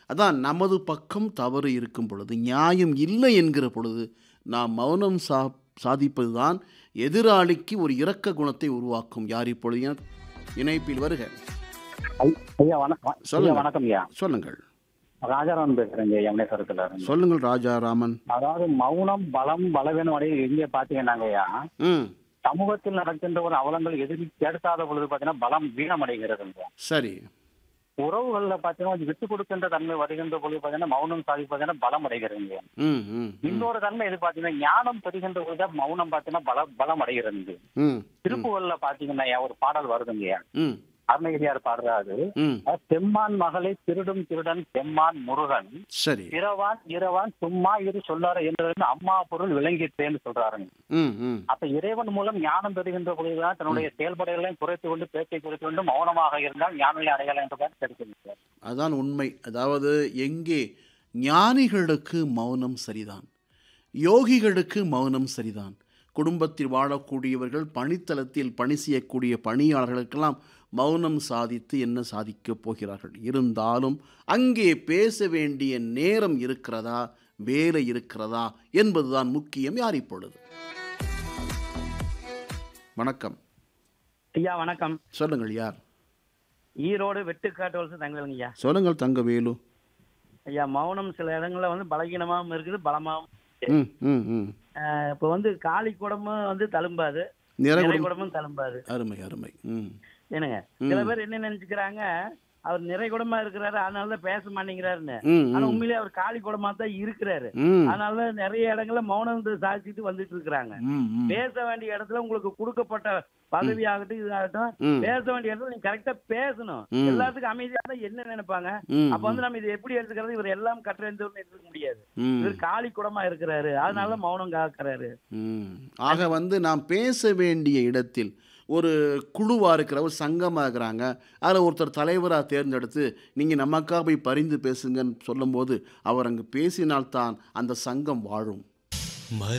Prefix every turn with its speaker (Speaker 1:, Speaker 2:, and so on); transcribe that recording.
Speaker 1: அதான் நமது பக்கம் தவறு இருக்கும் பொழுது நியாயம் இல்லை என்கிற பொழுது நாம் மௌனம் சா சாதிப்பது தான் எதிராளிக்கு ஒரு இரக்க குணத்தை உருவாக்கும் யார் இப்பொழுது இணை- இணைப்பில் வருக
Speaker 2: ஐ- ஐயா வணக்கம் ஐயா
Speaker 1: சொல்லுங்க.
Speaker 2: வணக்கம் ஐயா
Speaker 1: சொல்லுங்கள்
Speaker 2: ராஜாராமன் பேசுறேங்க யமுனேஸ்வரத்துல இருந்து
Speaker 1: சொல்லுங்கள் ராஜாராமன்
Speaker 2: அதாவது மௌனம் பலம் பலவீனம் அடைய எங்க பாத்தீங்கன்னாங்க ஐயா
Speaker 1: ம்
Speaker 2: சமூகத்தில் நடக்கின்ற ஒரு அவலங்கள் எதிர்த்து கேட்காத பொழுது பாத்தீங்கன்னா பலம் வீணம் அடைகிறது
Speaker 1: சரி
Speaker 2: உறவுகள்ல பாத்தீங்கன்னா அது விட்டு கொடுக்கின்ற தன்மை வருகின்ற பொழுது பாத்தீங்கன்னா மௌனம் சாதிப்பதுன்னா பலம் அடைகிறது
Speaker 1: ம் ம் ம்,
Speaker 2: இன்னொரு தன்மை எது பாத்தீங்கன்னா ஞானம் பெறுகின்ற பொழுது மௌனம் பாத்தீங்கன்னா பல பலம் அடைகிறது
Speaker 1: ம்
Speaker 2: திருப்புகள்ல பாத்தீங்கன்னா ஐயா, ஒரு பாடல் வருதுங்க
Speaker 1: ம்
Speaker 2: அருணகிரியார் பாடுறாரு
Speaker 1: ம்
Speaker 2: செம்மான் மகளை திருடும் திருடன் செம்மான் முருகன்
Speaker 1: சரி
Speaker 2: இரவான் இரவான் சும்மா இரு சொல்லார என்று அம்மா பொருள் விளங்கிட்டேன்னு சொல்றாருங்க
Speaker 1: ம் ம்
Speaker 2: அப்ப இறைவன் மூலம் ஞானம் பெறுகின்ற பொழுதுதான் தன்னுடைய செயல்பாடுகளையும் குறைத்து கொண்டு பேச்சை குறைத்து கொண்டு மௌனமாக இருந்தால் ஞானநிலை அடையலாம் என்றுதான் தெரிவிக்கிறது சார்.
Speaker 1: அதான் உண்மை அதாவது எங்கே ஞானிகளுக்கு மௌனம் சரிதான் யோகிகளுக்கு மௌனம் சரிதான் குடும்பத்தில் வாழக்கூடியவர்கள் பணித்தளத்தில் பணி செய்யக்கூடிய பணியாளர்களுக்கெல்லாம் மௌனம் சாதித்து என்ன சாதிக்கப் போகிறார்கள் இருந்தாலும் அங்கே பேச வேண்டிய நேரம் இருக்கிறதா வேலை இருக்கிறதா என்பதுதான் முக்கியம் யார் இப்பொழுது வணக்கம்
Speaker 3: ஐயா வணக்கம்
Speaker 1: சொல்லுங்கள் யார்
Speaker 3: ஈரோடு வெட்டுக்காட்டு வலசு தங்கலுங்க ஐயா
Speaker 1: சொல்லுங்கள் தங்கவேலு
Speaker 3: ஐயா மௌனம் சில இடங்கள்ல வந்து பலகீனமாவும் இருக்குது பலமாவும்
Speaker 1: ம் ம் ம்
Speaker 3: ஆஹ் இப்ப வந்து காளி குடமும் வந்து தழும்பாது
Speaker 1: நிறை
Speaker 3: நிறை குடமும் தழும்பாது
Speaker 1: அருமை அருமை ம்
Speaker 3: என்னங்க சில பேர் என்ன நினைச்சுக்கிறாங்க அவர் நிறை குடமா இருக்கிறாரு அதனாலதான் பேச மாட்டேங்கிறாருன்னு
Speaker 1: ம்
Speaker 3: ஆனா
Speaker 1: ம்
Speaker 3: உண்மையிலேயே அவர் காளி குடமா தான் இருக்கிறாரு
Speaker 1: ம்
Speaker 3: அதனால நிறைய இடங்கள்ல மௌனம் சாதிச்சுட்டு வந்துட்டு இருக்கிறாங்க
Speaker 1: ம், ம்,
Speaker 3: பேச வேண்டிய இடத்துல உங்களுக்கு கொடுக்கப்பட்ட பதவி ஆகட்டும் இதாகட்டும்
Speaker 1: ம்,
Speaker 3: பேச வேண்டிய இடத்துல நீங்க கரெக்டா பேசணும்
Speaker 1: ம்.
Speaker 3: எல்லாத்துக்கும் அமைதியா இருந்தா என்ன நினைப்பாங்க
Speaker 1: ம்,
Speaker 3: அப்ப வந்து நம்ம இது எப்படி எடுத்துக்கிறது இவர் எல்லாம் கற்றறிந்தவர்னு எடுத்துக்க முடியாது
Speaker 1: ம்,
Speaker 3: இவர் காளி குடமா இருக்கிறாரு அதனால மௌனம் காக்கிறாரு
Speaker 1: ம். ஆக வந்து நாம் பேச வேண்டிய இடத்தில் ஒரு குழுவாக இருக்கிற ஒரு சங்கமாக இருக்கிறாங்க அதில் ஒருத்தர் தலைவராக தேர்ந்தெடுத்து நீங்கள் நமக்காக போய் பரிந்து பேசுங்கன்னு சொல்லும்போது அவர் அங்கு பேசினால்தான் அந்த சங்கம் வாழும்